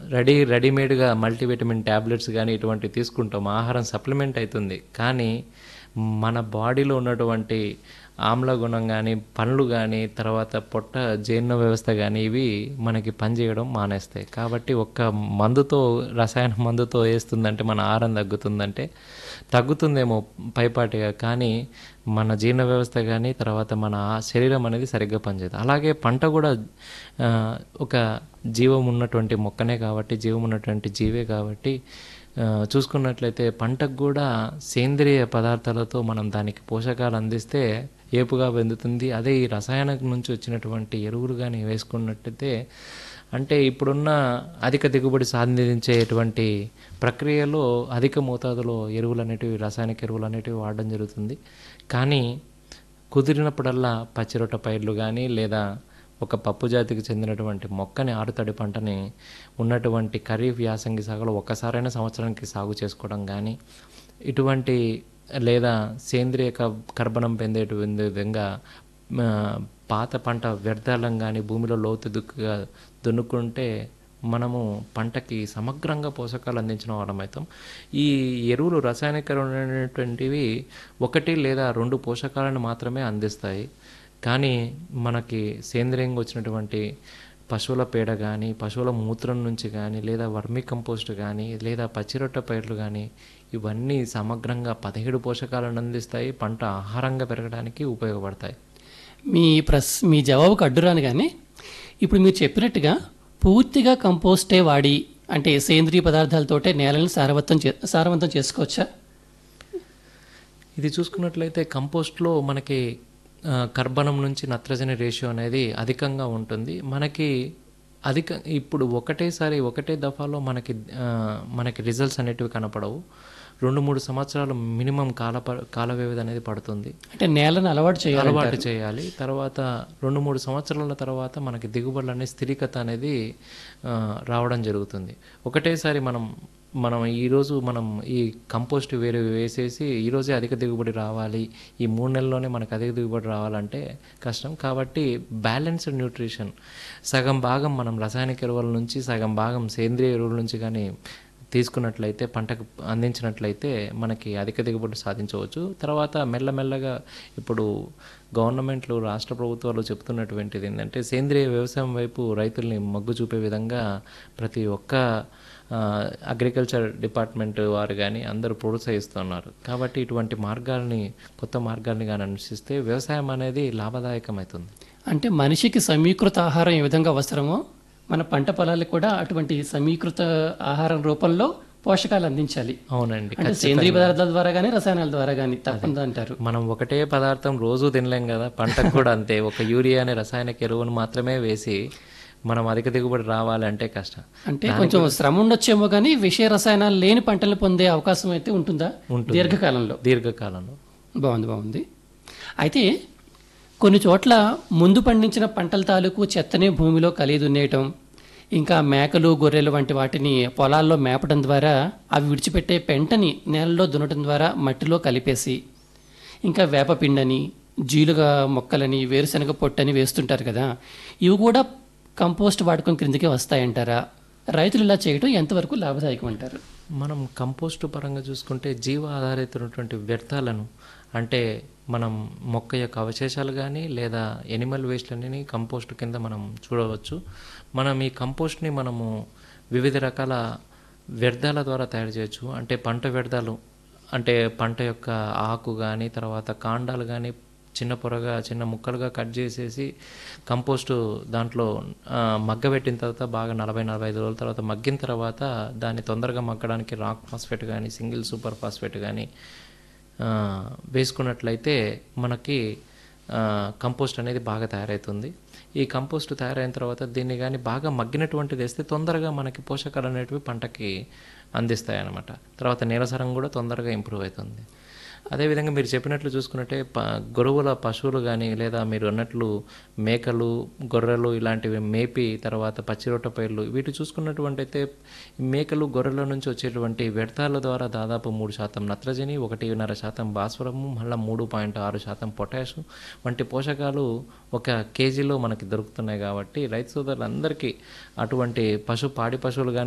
ready రెడీమేడ్గా multivitamin tablets కానీ ఇటువంటివి తీసుకుంటాం ఆహారం సప్లిమెంట్ అవుతుంది కానీ మన బాడీలో ఉన్నటువంటి ఆమ్ల గుణం కానీ పండ్లు కానీ తర్వాత పొట్ట జీర్ణ వ్యవస్థ కానీ ఇవి మనకి పనిచేయడం మానేస్తాయి కాబట్టి ఒక్క మందుతో రసాయన మందుతో వేస్తుందంటే మన ఆహారం తగ్గుతుందంటే తగ్గుతుందేమో పైపాటిగా కానీ మన జీర్ణ వ్యవస్థ కానీ తర్వాత మన ఆ- శరీరం అనేది సరిగ్గా పనిచేయదు అలాగే పంట కూడా ఆ, ఒక జీవం ఉన్నటువంటి మొక్కనే కాబట్టి జీవం ఉన్నటువంటి జీవే కాబట్టి ఆ, చూసుకున్నట్లయితే పంటకు కూడా సేంద్రియ పదార్థాలతో మనం దానికి పోషకాలు అందిస్తే ఏపుగా వెందుతుంది అదే ఈ రసాయనం నుంచి వచ్చినటువంటి ఎరువులు కానీ వేసుకున్నట్టయితే అంటే ఇప్పుడున్న అధిక దిగుబడి సాధించేటువంటి ప్రక్రియలో అధిక మోతాదులో ఎరువులు అనేటివి రాసాయనిక ఎరువులు అనేటివి వాడడం జరుగుతుంది కానీ కుదిరినప్పుడల్లా పచ్చిరొట్ట పైర్లు కానీ లేదా ఒక పప్పు జాతికి చెందినటువంటి మొక్కని ఆరుతడి పంటని ఉన్నటువంటి ఖరీఫ్ యాసంగి సాగులో ఒక్కసారైనా సంవత్సరానికి సాగు చేసుకోవడం కానీ ఇటువంటి లేదా సేంద్రియ క- కర్బనం పొందేటువంటి విధంగా ఆ, పాత పంట వ్యర్థాలను కానీ భూమిలో లోతు దుక్కుగా దున్నుకుంటే మనము పంటకి సమగ్రంగా పోషకాలు అందించిన వాళ్ళం అవుతాం ఈ ఎరువులు రసాయనికమైనటువంటివి ఒకటి లేదా రెండు పోషకాలను మాత్రమే అందిస్తాయి కానీ మనకి సేంద్రియంగా వచ్చినటువంటి పశువుల పేడ కానీ పశువుల మూత్రం నుంచి కానీ లేదా వర్మీ కంపోస్ట్ కానీ లేదా పచ్చిరొట్ట పైర్లు కానీ ఇవన్నీ సమగ్రంగా పదిహేడు పోషకాలను అందిస్తాయి పంట ఆహారంగా పెరగడానికి ఉపయోగపడతాయి మీ ప్రస్ మీ జవాబుకు అడ్డురాను కానీ ఇప్పుడు మీరు చెప్పినట్టుగా పూర్తిగా కంపోస్టే వాడి అంటే సేంద్రియ పదార్థాలతోటే నేలని సారవంతం చే సారవంతం చేసుకోవచ్చా ఇది చూసుకున్నట్లయితే కంపోస్ట్లో మనకి ఆ, కర్బనం నుంచి నత్రజని రేషియో అనేది అధికంగా ఉంటుంది మనకి అధిక ఇప్పుడు ఒకటేసారి ఒకటే దఫాలో మనకి ఆ, మనకి రిజల్ట్స్ అనేటివి కనపడవు రెండు మూడు సంవత్సరాలు మినిమం కాల ప- కాల వ్యవధి అనేది పడుతుంది అంటే నేలను అలవాటు చేయాలి అలవాటు చేయాలి తర్వాత రెండు మూడు సంవత్సరాల తర్వాత మనకి దిగుబడులు అనేది స్థిరీకత అనేది ఆ, రావడం జరుగుతుంది ఒకటేసారి మనం మనం ఈరోజు మనం ఈ కంపోస్ట్ వేరే వేసేసి ఈరోజే అధిక దిగుబడి రావాలి ఈ మూడు నెలల్లోనే మనకు అధిక దిగుబడి రావాలంటే కష్టం కాబట్టి బ్యాలెన్స్డ్ న్యూట్రిషన్ సగం భాగం మనం రసాయనిక ఎరువుల నుంచి సగం భాగం సేంద్రియ ఎరువుల నుంచి కానీ తీసుకున్నట్లయితే పంటకు అందించినట్లయితే మనకి అధిక దిగుబడి సాధించవచ్చు తర్వాత మెల్లమెల్లగా ఇప్పుడు గవర్నమెంట్లు రాష్ట్ర ప్రభుత్వాలు చెప్తున్నటువంటిది ఏంటంటే సేంద్రియ వ్యవసాయం వైపు రైతుల్ని మొగ్గు చూపే విధంగా ప్రతి ఒక్క అగ్రికల్చర్ డిపార్ట్మెంట్ వారు కానీ అందరూ ప్రోత్సహిస్తున్నారు కాబట్టి ఇటువంటి మార్గాల్ని కొత్త మార్గాల్ని కానీ అనుసరిస్తే వ్యవసాయం అనేది లాభదాయకమవుతుంది అంటే మనిషికి సమీకృత ఆహారం ఏ విధంగా అవసరమో మన పంట పొలాలకు కూడా అటువంటి సమీకృత ఆహారం రూపంలో పోషకాలు అందించాలి అవునండి అంటే సేంద్రియ పదార్థాల ద్వారా కానీ రసాయనాల ద్వారా కానీ తప్పకుండా అంటారు మనం ఒకటే పదార్థం రోజు తినలేం కదా పంటకు కూడా అంతే ఒక యూరియా అనే రసాయనిక ఎరువును మాత్రమే వేసి మనం అధిక దిగుబడి రావాలంటే కష్టం అంటే కొంచెం శ్రమ ఉండొచ్చేమో కానీ విషయ రసాయనాలు లేని పంటలు పొందే అవకాశం అయితే ఉంటుందా దీర్ఘకాలంలో దీర్ఘకాలంలో బాగుంది బాగుంది అయితే కొన్ని చోట్ల ముందు పండించిన పంటల తాలూకు చెత్తనే భూమిలో కలిగి దున్నేయటం ఇంకా మేకలు గొర్రెలు వంటి వాటిని పొలాల్లో మేపడం ద్వారా అవి విడిచిపెట్టే పెంటని నేలలో దున్నటం ద్వారా మట్టిలో కలిపేసి ఇంకా వేపపిండని జీలుగా మొక్కలని వేరుశనగ పొట్టని వేస్తుంటారు కదా ఇవి కూడా కంపోస్ట్ వాడకం క్రిందికే వస్తాయంటారా రైతులు ఇలా చేయడం ఎంతవరకు లాభదాయకం అంటారు మనం కంపోస్ట్ పరంగా చూసుకుంటే జీవ ఆధారితమైనటువంటి వ్యర్థాలను అంటే మనం మొక్క యొక్క అవశేషాలు కానీ లేదా ఎనిమల్ వేస్ట్లని కంపోస్ట్ కింద మనం చూడవచ్చు మనం ఈ కంపోస్ట్ని మనము వివిధ రకాల వ్యర్థాల ద్వారా తయారు చేయొచ్చు అంటే పంట వ్యర్థాలు అంటే పంట యొక్క ఆకు కానీ తర్వాత కాండాలు కానీ చిన్న పొరగా చిన్న ముక్కలుగా కట్ చేసేసి కంపోస్టు దాంట్లో ఆ, మగ్గబెట్టిన తర్వాత బాగా నలభై నలభై ఐదు రోజుల తర్వాత మగ్గిన తర్వాత దాన్ని తొందరగా మగ్గడానికి రాక్ ఫాస్ఫేట్ కానీ సింగిల్ సూపర్ ఫాస్ఫేట్ కానీ ఆ, వేసుకున్నట్లయితే మనకి ఆ, కంపోస్ట్ అనేది బాగా తయారవుతుంది ఈ కంపోస్ట్ తయారైన తర్వాత దీన్ని కానీ బాగా మగ్గినటువంటిది వేస్తే తొందరగా మనకి పోషకాలు అనేటివి పంటకి అందిస్తాయి అన్నమాట తర్వాత నీరసరం కూడా తొందరగా ఇంప్రూవ్ అవుతుంది అదేవిధంగా మీరు చెప్పినట్లు చూసుకున్నట్టే ప గొరువుల పశువులు కానీ లేదా మీరు అన్నట్లు మేకలు గొర్రెలు ఇలాంటివి మేపి తర్వాత పచ్చిరొట్ట పైర్లు వీటి చూసుకున్నటువంటి అయితే మేకలు గొర్రెల నుంచి వచ్చేటువంటి వ్యర్థాల ద్వారా దాదాపు మూడు శాతం నత్రజని ఒకటిన్నర శాతం భాస్వరము మళ్ళీ మూడు పాయింట్ ఆరు శాతం పొటాష్ వంటి పోషకాలు ఒక కేజీలో మనకి దొరుకుతున్నాయి కాబట్టి రైతు సోదరులందరికీ అటువంటి పశు పాడి పశువులు కానీ